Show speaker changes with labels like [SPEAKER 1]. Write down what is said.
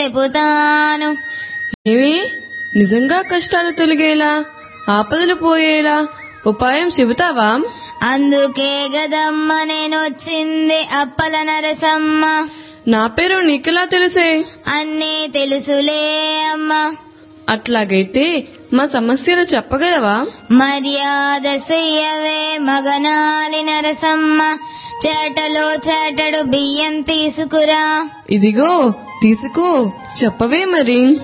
[SPEAKER 1] చెబుతాను
[SPEAKER 2] ఏమి నిజంగా కష్టాలు తొలగేలా ఆపదలు పోయేలా ఉపాయం చెబుతావా
[SPEAKER 1] అందుకే గదమ్మ నేనొచ్చింది అప్పల నరసమ్మ
[SPEAKER 2] నా పేరు నీకెలా తెలుసే
[SPEAKER 1] అన్నీ తెలుసులే అమ్మా
[SPEAKER 2] అట్లాగైతే మా సమస్యలు చెప్పగలవా
[SPEAKER 1] మర్యాద చెయ్యవే మగనాలి నరసమ్మ చేటలో చేటడు బియ్యం తీసుకురా
[SPEAKER 2] ఇదిగో తీసుకో చెప్పవే మరి